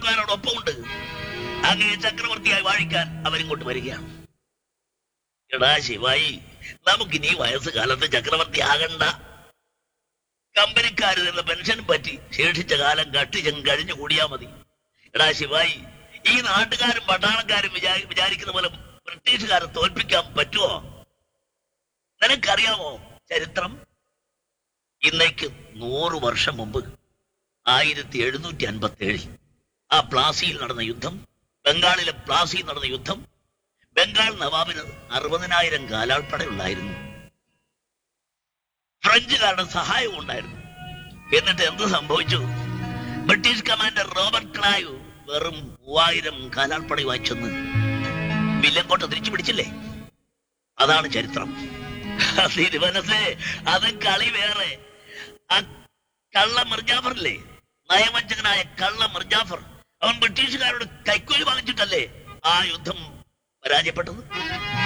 ചക്രവർത്തിമാരോടൊപ്പമുണ്ട് അങ്ങനെ ചക്രവർത്തിയായി വാഴിക്കാൻ അവരിങ്ങോട്ട് വരികയാണ് എടാ ശിവായി നമുക്കിനി വയസ്സുകാലത്ത് ചക്രവർത്തി ആകണ്ട കമ്പനിക്കാര് തന്ന പെൻഷൻ പറ്റി ശേഷിച്ച കാലം കട്ടിച്ചങ്ങ് കഴിഞ്ഞു കൂടിയാ മതി എടാ ശിവായി ഈ നാട്ടുകാരും പട്ടാളക്കാരും വിചാ- വിചാരിക്കുന്ന പോലെ ബ്രിട്ടീഷുകാരെ തോൽപ്പിക്കാൻ പറ്റുമോ നിനക്കറിയാമോ ചരിത്രം ഇന്നേക്ക് നൂറ് വർഷം മുമ്പ് ആയിരത്തി എഴുന്നൂറ്റി അൻപത്തി ഏഴിൽ ആ പ്ലാസിയിൽ നടന്ന യുദ്ധം ബംഗാളിലെ പ്ലാസിയിൽ നടന്ന യുദ്ധം ബംഗാൾ നവാബിന് അറുപതിനായിരം കാലാൾപ്പടയുണ്ടായിരുന്നു ഫ്രഞ്ചുകാരുടെ സഹായവും ഉണ്ടായിരുന്നു എന്നിട്ട് എന്ത് സംഭവിച്ചു ബ്രിട്ടീഷ് കമാൻഡർ റോബർട്ട് ക്ലായു വെറും മൂവായിരം കാലാൾപ്പടയുമായി ചെന്ന് വില്ലങ്കോട്ട തിരിച്ചു പിടിച്ചില്ലേ അതാണ് ചരിത്രം തിരുവനസേ അത് കളി വേറെ ആ കള്ള മിർജാഫറില്ലേ നയവഞ്ചകനായ കള്ള മിർജാഫർ അവൻ ബ്രിട്ടീഷുകാരോട് കൈക്കൂലി വാങ്ങിച്ചിട്ടല്ലേ ആ യുദ്ധം പരാജയപ്പെട്ടത്